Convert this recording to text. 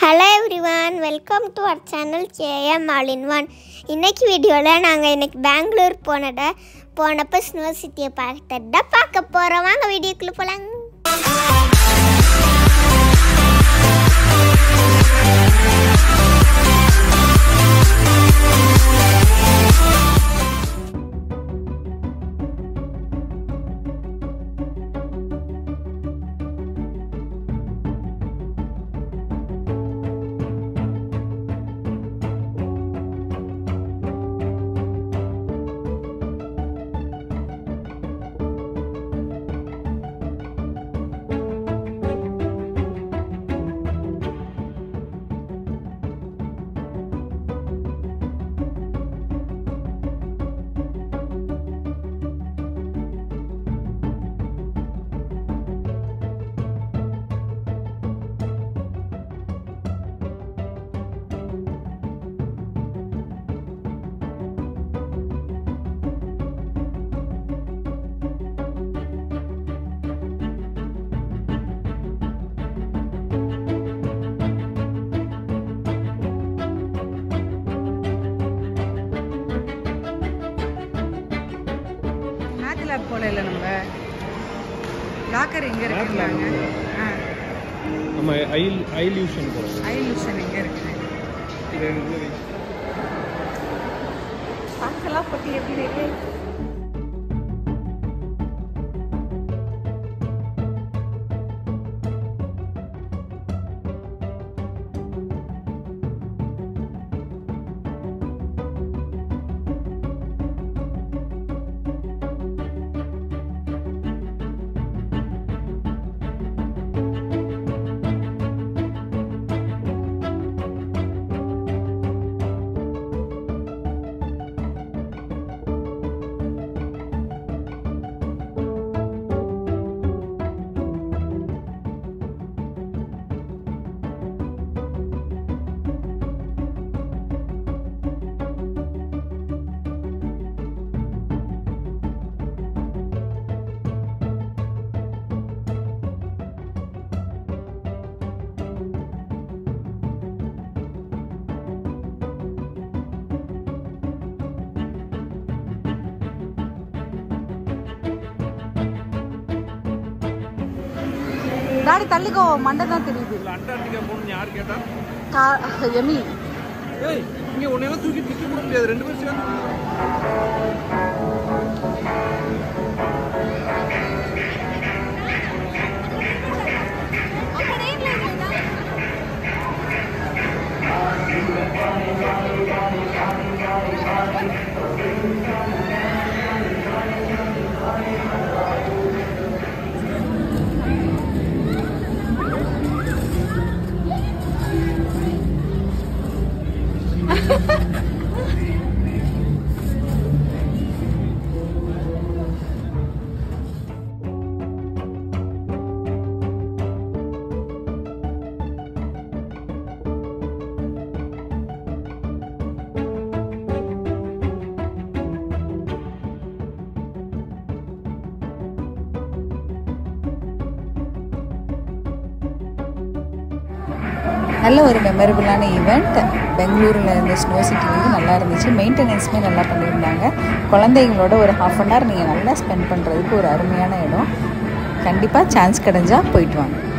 hello everyone welcome to our channel JM all in one இன்னைக்கு வீடியோவில் நாங்கள் இன்னைக்கு பெங்களூர் போனத போனப்போ ஸ்னோ சிட்டியை பார்த்துட்டு தான் பார்க்க போகிறோம் வாங்க வீடியோக்குள்ளே போகலாங்க மேத் லேப் போல இல்லை நம்ம லாக்கர் எங்கே இருக்குன்னாங்க ஆ நம்ம ஐல் ஐல்யூஷன் போகிறோம் ஐலூஷன் எங்கே இருக்குது பார்க்கலாம் பற்றி எப்படி இருக்கு டாடி தள்ளிக்கோ மண்டை தான் தெரியுது அண்டார்டிகா போகணும்னு யார் கேட்டா கா எமி ஏய் இங்கே உன்னையெல்லாம் தூக்கி நிற்க கூட முடியாது ரெண்டு பேரும் சேர்ந்து நல்ல ஒரு மெமரபுளான ஈவெண்ட் பெங்களூரில் இருந்த ஸ்னோ சிட்டி வந்து நல்லா இருந்துச்சு மெயின்டெனன்ஸுமே நல்லா பண்ணியிருந்தாங்க குழந்தைங்களோட ஒரு ஹாஃப் அன் ஹவர் நீங்கள் நல்லா ஸ்பெண்ட் பண்ணுறதுக்கு ஒரு அருமையான இடம் கண்டிப்பாக சான்ஸ் கிடைஞ்சா போயிட்டு வாங்க